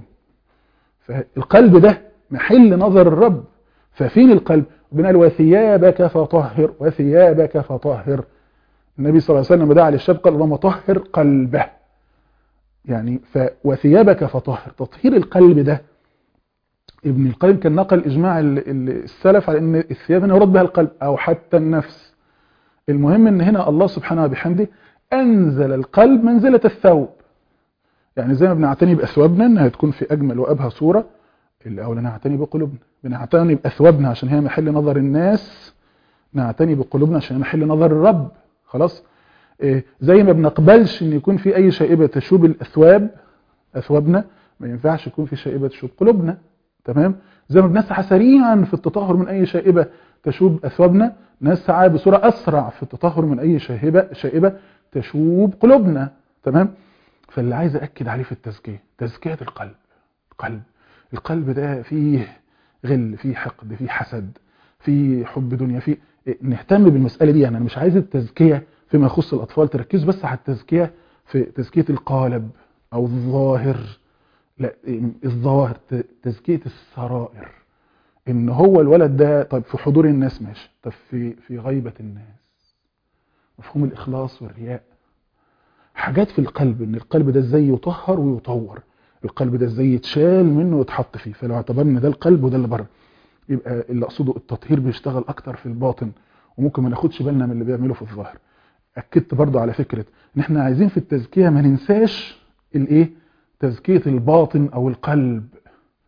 فالقلب ده محل نظر الرب ففين القلب ربنا وثيابك فطهر وثيابك فطهر النبي صلى الله عليه وسلم دعا للشاب قال اللهم طهر قلبه يعني ف وثيابك فطهر تطهير القلب ده ابن القيم كان نقل اجماع السلف على ان الثياب هنا يرد بها القلب او حتى النفس المهم ان هنا الله سبحانه وبحمده انزل القلب منزله الثوب يعني زي ما بنعتني باثوابنا انها تكون في اجمل وابهى صوره الاول نعتني بقلوبنا بنعتني باثوابنا عشان هي محل نظر الناس نعتني بقلوبنا عشان هي محل نظر الرب خلاص إيه زي ما بنقبلش ان يكون في اي شائبه تشوب الاثواب اثوابنا ما ينفعش يكون في شائبه تشوب قلوبنا تمام زي ما بنسعى سريعا في التطهر من اي شائبه تشوب اثوابنا نسعى بسرعه اسرع في التطهر من اي شائبه شائبه تشوب قلوبنا تمام فاللي عايز اكد عليه في التزكيه تزكيه القلب القلب القلب ده فيه غل فيه حقد فيه حسد فيه حب دنيا فيه نهتم بالمساله دي يعني انا مش عايز التزكيه فيما يخص الاطفال تركزوا بس على التزكيه في تزكيه القالب او الظاهر لا الظواهر تزكيه السرائر ان هو الولد ده طيب في حضور الناس ماشي طب في في غيبه الناس مفهوم الاخلاص والرياء حاجات في القلب ان القلب ده ازاي يطهر ويطور القلب ده ازاي يتشال منه ويتحط فيه فلو اعتبرنا ده القلب وده اللي بره يبقى اللي اقصده التطهير بيشتغل اكتر في الباطن وممكن ما ناخدش بالنا من اللي بيعمله في الظاهر اكدت برضو على فكره ان احنا عايزين في التزكيه ما ننساش الايه تزكيه الباطن او القلب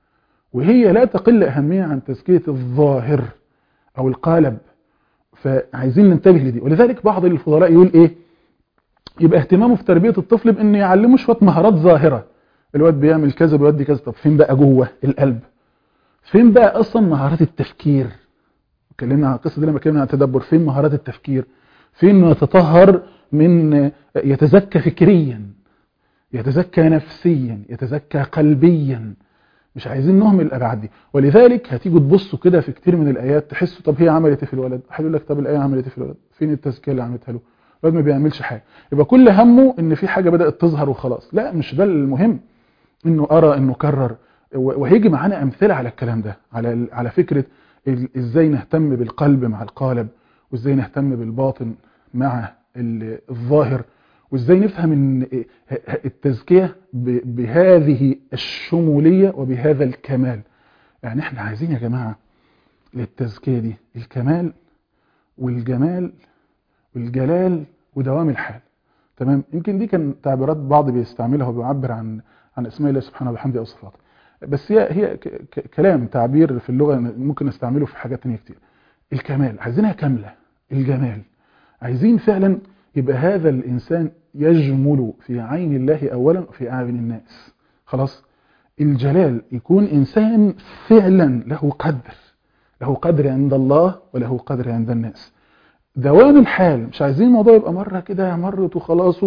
وهي لا تقل أهمية عن تزكية الظاهر أو القالب فعايزين ننتبه لدي ولذلك بعض الفضلاء يقول إيه يبقى اهتمامه في تربية الطفل بأن يعلمه شوية مهارات ظاهرة الواد بيعمل كذا بيودي كذا طب فين بقى جوه القلب فين بقى أصلا مهارات التفكير اتكلمنا عن القصة دي لما اتكلمنا عن التدبر فين مهارات التفكير فين انه يتطهر من يتزكى فكريا يتزكى نفسيا يتزكى قلبيا مش عايزين نهمل الابعاد دي ولذلك هتيجوا تبصوا كده في كتير من الايات تحسوا طب هي عملت ايه في الولد حد يقول لك طب الايه عملت ايه في الولد فين التزكيه اللي عملتها له الولد ما بيعملش حاجه يبقى كل همه ان في حاجه بدات تظهر وخلاص لا مش ده المهم انه ارى انه كرر وهيجي معانا امثله على الكلام ده على على فكره ازاي نهتم بالقلب مع القالب وازاي نهتم بالباطن مع الظاهر وازاي نفهم ان التزكية بهذه الشمولية وبهذا الكمال يعني احنا عايزين يا جماعة للتزكية دي الكمال والجمال والجلال ودوام الحال تمام يمكن دي كان تعبيرات بعض بيستعملها وبيعبر عن عن اسماء الله سبحانه وبحمده او صفاته بس هي هي كلام تعبير في اللغة ممكن نستعمله في حاجات تانية كتير الكمال عايزينها كاملة الجمال عايزين فعلا يبقى هذا الإنسان يجمل في عين الله أولا وفي أعين الناس خلاص الجلال يكون إنسان فعلا له قدر له قدر عند الله وله قدر عند الناس دوام الحال مش عايزين الموضوع يبقى مرة كده مرت وخلاص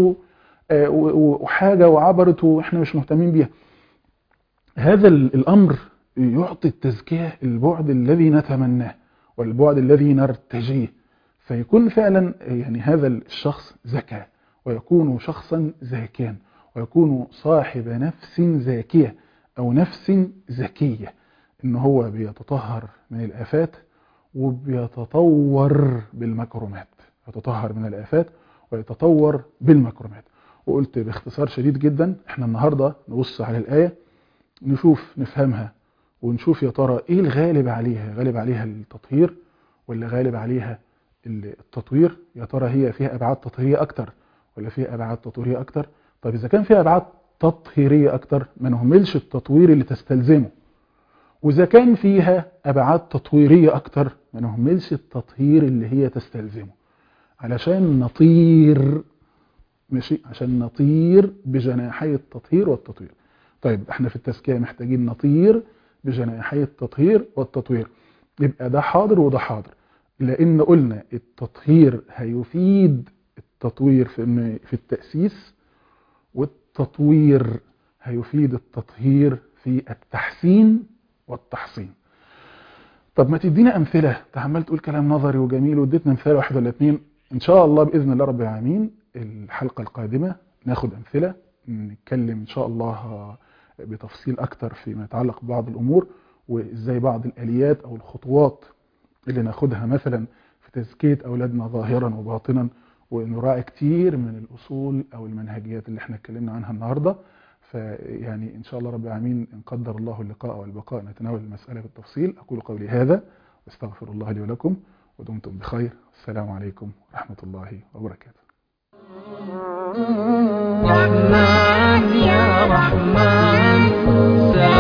وحاجة وعبرت وإحنا مش مهتمين بيها هذا الأمر يعطي التزكية البعد الذي نتمناه والبعد الذي نرتجيه فيكون فعلا يعني هذا الشخص زكى ويكون شخصا زاكيا ويكون صاحب نفس زاكية أو نفس زكية إن هو بيتطهر من الآفات وبيتطور بالمكرمات يتطهر من الآفات ويتطور بالمكرمات وقلت باختصار شديد جدا احنا النهاردة نبص على الآية نشوف نفهمها ونشوف يا ترى ايه الغالب عليها غالب عليها التطهير ولا غالب عليها التطوير يا ترى هي فيها ابعاد تطهيريه اكتر ولا فيها ابعاد تطهيريه اكتر طب اذا كان فيها ابعاد تطهيريه اكتر ما نهملش التطوير اللي تستلزمه واذا كان فيها ابعاد تطويريه اكتر ما نهملش التطهير اللي هي تستلزمه علشان نطير ماشي عشان نطير بجناحي التطهير والتطوير طيب احنا في التزكيه محتاجين نطير بجناحي التطهير والتطوير يبقى ده حاضر وده حاضر لان قلنا التطهير هيفيد التطوير في في التاسيس والتطوير هيفيد التطهير في التحسين والتحصين طب ما تدينا امثله انت عمال تقول كلام نظري وجميل واديتنا مثال واحد ولا اتنين ان شاء الله باذن الله رب العالمين الحلقه القادمه ناخد امثله نتكلم ان شاء الله بتفصيل اكتر فيما يتعلق ببعض الامور وازاي بعض الاليات او الخطوات اللي ناخدها مثلا في تزكية أولادنا ظاهرا وباطنا ونراعي كتير من الأصول أو المنهجيات اللي احنا اتكلمنا عنها النهاردة فيعني إن شاء الله رب العالمين إن قدر الله اللقاء والبقاء نتناول المسألة بالتفصيل أقول قولي هذا واستغفر الله لي ولكم ودمتم بخير السلام عليكم ورحمة الله وبركاته رحمن يا رحمن